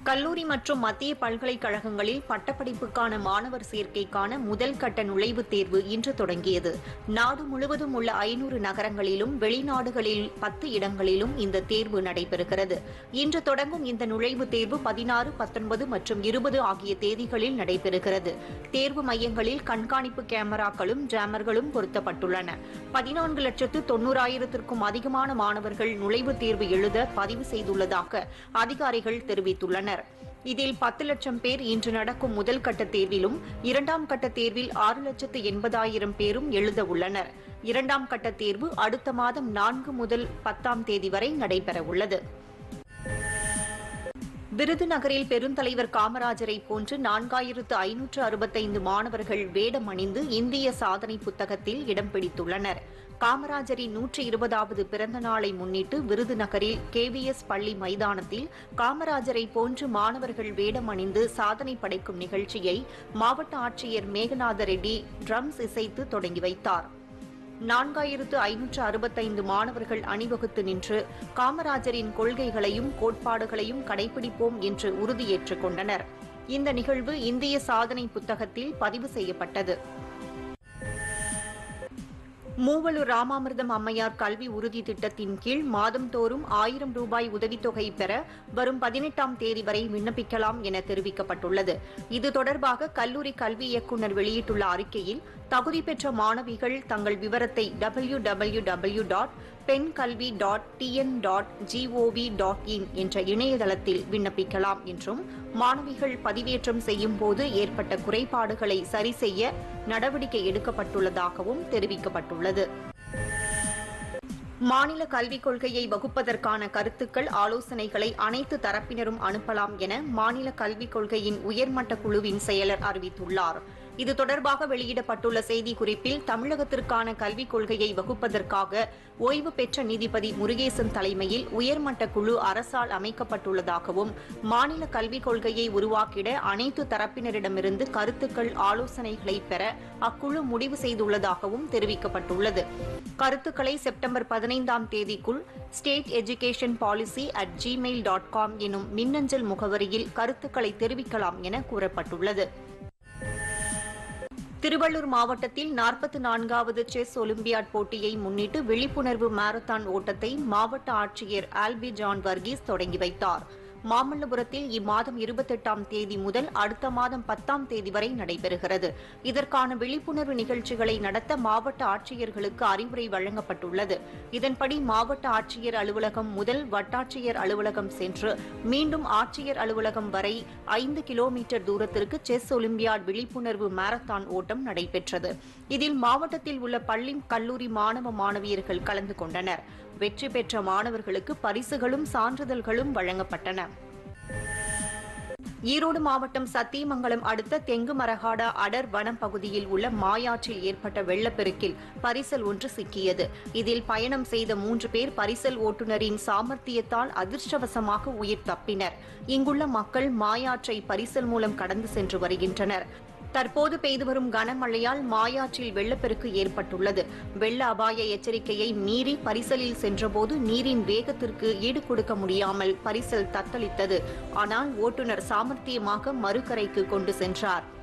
கல்லூரி மற்றும் மத்திய பல்கலைக்கழகங்களில் பட்டப்படிப்புக்கான மாணவர் சேர்க்கைக்கான முதல் கட்ட நுழைவுத் தேர்வு இன்று தொடங்கியது நாடு முழுவதும் உள்ள ஐநூறு நகரங்களிலும் வெளிநாடுகளில் பத்து இடங்களிலும் இந்த தேர்வு நடைபெறுகிறது இன்று தொடங்கும் இந்த நுழைவுத் தேர்வு பதினாறு பத்தொன்பது மற்றும் இருபது ஆகிய தேதிகளில் நடைபெறுகிறது தேர்வு மையங்களில் கண்காணிப்பு கேமராக்களும் ஜாமர்களும் பொருத்தப்பட்டுள்ளன பதினான்கு லட்சத்து தொன்னூறாயிரத்திற்கும் அதிகமான மாணவர்கள் நுழைவுத் தேர்வு எழுத பதிவு செய்துள்ளதாக அதிகாரிகள் தெரிவித்துள்ளனர் இதில் பத்து லட்சம் பேர் இன்று நடக்கும் முதல் கட்ட தேர்விலும் இரண்டாம் கட்ட தேர்வில் ஆறு லட்சத்து எண்பதாயிரம் பேரும் எழுத உள்ளனர் இரண்டாம் கட்ட தேர்வு அடுத்த மாதம் நான்கு முதல் பத்தாம் தேதி வரை நடைபெறவுள்ளது விருதுநகரில் பெருந்தலைவர் காமராஜரை போன்று நான்காயிரத்து ஐநூற்று அறுபத்தைந்து மாணவர்கள் வேடம் அணிந்து இந்திய சாதனை புத்தகத்தில் இடம் பிடித்துள்ளனர் காமராஜரின் நூற்றி இருபதாவது பிறந்த நாளை முன்னிட்டு விருதுநகரில் கேவிஎஸ் பள்ளி மைதானத்தில் காமராஜரை போன்று மாணவர்கள் வேடம் அணிந்து சாதனை படைக்கும் நிகழ்ச்சியை மாவட்ட ஆட்சியர் மேகநாத ரெட்டி ட்ரம்ஸ் இசைத்து தொடங்கி வைத்தார் நான்காயிரத்து ஐநூற்று அறுபத்தைந்து மாணவர்கள் அணிவகுத்து நின்று காமராஜரின் கொள்கைகளையும் கோட்பாடுகளையும் கடைபிடிப்போம் என்று உறுதியேற்றுக் கொண்டனர் இந்த நிகழ்வு இந்திய சாதனை புத்தகத்தில் பதிவு செய்யப்பட்டது மூவலூர் ராமாமிர்தம் அம்மையார் கல்வி உறுதி திட்டத்தின் கீழ் மாதந்தோறும் ஆயிரம் ரூபாய் உதவித்தொகை பெற வரும் பதினெட்டாம் தேதி வரை விண்ணப்பிக்கலாம் என தெரிவிக்கப்பட்டுள்ளது இது தொடர்பாக கல்லூரி கல்வி இயக்குநர் வெளியிட்டுள்ள அறிக்கையில் தகுதி பெற்ற மாணவிகள் தங்கள் விவரத்தை டபிள்யூ டபிள்யூ டபிள்யூ டாட் பெண் கல்வி dot TN dot GOV dot in என்ற இணையதளத்தில் விண்ணப்பிக்கலாம் என்றும் மாணவிகள் பதிவேற்றம் செய்யும் போது ஏற்பட்ட குறைபாடுகளை சரி செய்ய நடவடிக்கை எடுக்கப்பட்டுள்ளதாகவும் தெரிவிக்கப்பட்டுள்ளது மாநில கல்விக் கொள்கையை வகுப்பதற்கான கருத்துக்கள் ஆலோசனைகளை அனைத்து தரப்பினரும் அனுப்பலாம் என மாநில கல்விக் கொள்கையின் உயர்மட்ட குழுவின் செயலர் அறிவித்துள்ளார் இது தொடர்பாக வெளியிடப்பட்டுள்ள செய்திக்குறிப்பில் தமிழகத்திற்கான கல்விக் கொள்கையை வகுப்பதற்காக ஓய்வு பெற்ற நீதிபதி முருகேசன் தலைமையில் உயர்மட்ட குழு அரசால் அமைக்கப்பட்டுள்ளதாகவும் மாநில கல்விக் கொள்கையை உருவாக்கிட அனைத்து தரப்பினரிடமிருந்து கருத்துக்கள் ஆலோசனைகளை பெற அக்குழு முடிவு செய்துள்ளதாகவும் தெரிவிக்கப்பட்டுள்ளது கருத்துக்களை செப்டம்பர் பதினைந்தாம் தேதிக்குள் state education policy at Gmail dot com எனும் மின்னஞ்சல் முகவரியில் கருத்துக்களை தெரிவிக்கலாம் என கூறப்பட்டுள்ளது திருவள்ளூர் மாவட்டத்தில் நாற்பத்தி நான்காவது செஸ் ஒலிம்பியாட் போட்டியை முன்னிட்டு விழிப்புணர்வு மாரத்தான் ஓட்டத்தை மாவட்ட ஆட்சியர் ஆல்பி ஜான் வர்கீஸ் தொடங்கி வைத்தார் மாமல்லபுரத்தில் இம்மாதம் இருபத்தெட்டாம் தேதி முதல் அடுத்த மாதம் பத்தாம் தேதி வரை நடைபெறுகிறது இதற்கான விழிப்புணர்வு நிகழ்ச்சிகளை நடத்த மாவட்ட ஆட்சியர்களுக்கு அறிவுரை வழங்கப்பட்டுள்ளது இதன்படி மாவட்ட ஆட்சியர் அலுவலகம் முதல் வட்டாட்சியர் அலுவலகம் சென்று மீண்டும் ஆட்சியர் அலுவலகம் வரை ஐந்து கிலோமீட்டர் தூரத்திற்கு செஸ் ஒலிம்பியாட் விழிப்புணர்வு மாரத்தான் ஓட்டம் நடைபெற்றது இதில் மாவட்டத்தில் உள்ள பள்ளி கல்லூரி மாணவ மாணவியர்கள் கலந்து கொண்டனர் வெற்றி பெற்ற மாணவர்களுக்கு பரிசுகளும் சான்றிதழ்களும் வழங்கப்பட்டன ஈரோடு மாவட்டம் சத்தியமங்கலம் அடுத்த தெங்கு மரகாடா அடர் வனம் பகுதியில் உள்ள மாயாற்றில் ஏற்பட்ட வெள்ளப்பெருக்கில் பரிசல் ஒன்று சிக்கியது இதில் பயணம் செய்த மூன்று பேர் பரிசல் ஓட்டுநரின் சாமர்த்தியத்தால் அதிர்ஷ்டவசமாக உயிர் தப்பினர் இங்குள்ள மக்கள் மாயாற்றை பரிசல் மூலம் கடந்து சென்று வருகின்றனர் தற்போது பெய்து வரும் கனமழையால் மாயாற்றில் வெள்ளப்பெருக்கு ஏற்பட்டுள்ளது வெள்ள அபாய எச்சரிக்கையை மீறி பரிசலில் சென்றபோது நீரின் வேகத்திற்கு ஈடு கொடுக்க முடியாமல் பரிசல் தத்தளித்தது ஆனால் ஓட்டுநர் சாமர்த்தியமாக மறுகரைக்கு கொண்டு சென்றார்